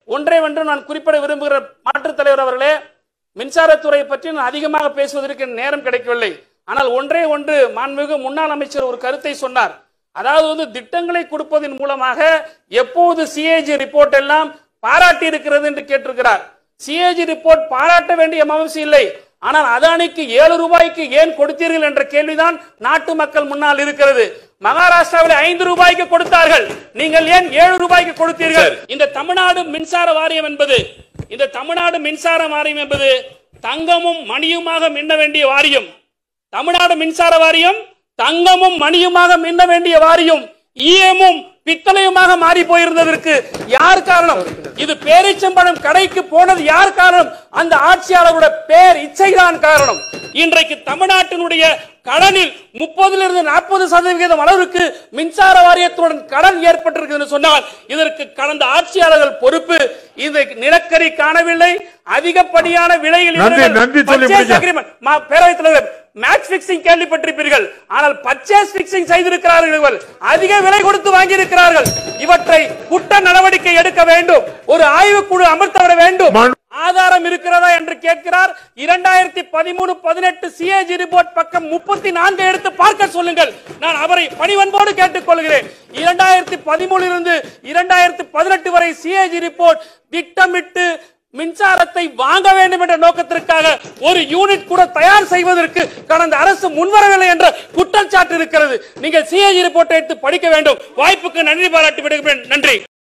ஒன்றை ஒன்று நான் குறிப்பிட விரும்புகிற மாற்றுத் தலைவர் அவர்களே மின்சாரத்துறை பற்றி நான் அதிகமாக பேசுவதற்கு நேரம் கிடைக்கவில்லை ஆனால் ஒன்றே ஒன்று மாண்புமிகு முன்னாள் அமைச்சர் ஒரு கருத்தை சொன்னார் அதாவது வந்து திட்டங்களை கொடுப்பதன் மூலமாக எப்போது சிஏஜி ரிப்போர்ட் எல்லாம் பாராட்டி இருக்கிறது என்று கேட்டிருக்கிறார் சிஏஜி ரிப்போர்ட் பாராட்ட வேண்டிய அவசியம் இல்லை ஆனால் அதானிக்கு ஏழு ரூபாய்க்கு ஏன் கொடுத்தீர்கள் என்ற கேள்விதான் நாட்டு மக்கள் முன்னால் இருக்கிறது மகாராஷ்டிராவில் ஐந்து ரூபாய்க்கு கொடுத்தார்கள் நீங்கள் ஏன் ஏழு ரூபாய்க்கு கொடுத்தீர்கள் இந்த தமிழ்நாடு மின்சார வாரியம் என்பது இந்த தமிழ்நாடு மின்சார வாரியம் என்பது தங்கமும் மணியுமாக மின்ன வேண்டிய வாரியம் தமிழ்நாடு மின்சார வாரியம் தங்கமும் மணியுமாக மின்ன வேண்டிய வாரியம் ஈயமும் பித்தளையுமாக மாறி போயிருந்ததற்கு யார் காரணம் இது பேரிச்சம்பழம் கடைக்கு போனது யார் காரணம் அந்த ஆட்சியாளருடைய பேர் இச்சைதான் காரணம் இன்றைக்கு தமிழ்நாட்டினுடைய கடனில் முப்பதிலிருந்து நாற்பது சதவிகிதம் அளவுக்கு மின்சார வாரியத்துடன் கடன் ஏற்பட்டிருக்கு என்று சொன்னால் இதற்கு கடந்த ஆட்சியாளர்கள் பொறுப்பு இந்த நிலக்கரி காணவில்லை அதிகப்படியான விலையில் நன்றி, இவர்கள் நன்றி சொல்லி purchase முடிங்க. agreement மா- பேரவைத் தலைவர் மேட்ச் பிக்சிங் கேள்விப்பட்டிருப்பீர்கள் ஆனால் பர்ச்சேஸ் பிக்சிங் செய்திருக்கிறார்கள் இவர்கள் அதிக விலை கொடுத்து வாங்கி இருக்கிறார்கள் இவற்றை குற்ற நடவடிக்கை எடுக்க வேண்டும் ஒரு ஆய்வுக்குழு அமர்த்தவிட வேண்டும் மனு- ஆதாரம் இருக்கிறதா என்று கேட்கிறார் இரண்டாயிரத்தி பதிமூணு பதினெட்டு சிஏஜி ரிப்போர்ட் பக்கம் முப்பத்தி நான்கு எடுத்து பார்க்க சொல்லுங்கள் நான் அவரை பணிவன்போடு கேட்டுக் கொள்கிறேன் இரண்டாயிரத்தி பதிமூணிலிருந்து இரண்டாயிரத்தி பதினெட்டு வரை சிஏஜி ரிப்போர்ட் திட்டமிட்டு மின்சாரத்தை வாங்க வேண்டும் என்ற நோக்கத்திற்காக ஒரு யூனிட் கூட தயார் செய்வதற்கு கடந்த அரசு முன்வரவில்லை என்ற குற்றச்சாட்டு இருக்கிறது நீங்கள் சிஏஜி ரிப்போர்ட்டை எடுத்து படிக்க வேண்டும் வாய்ப்புக்கு நன்றி பாராட்டி விடுகிறேன் நன்றி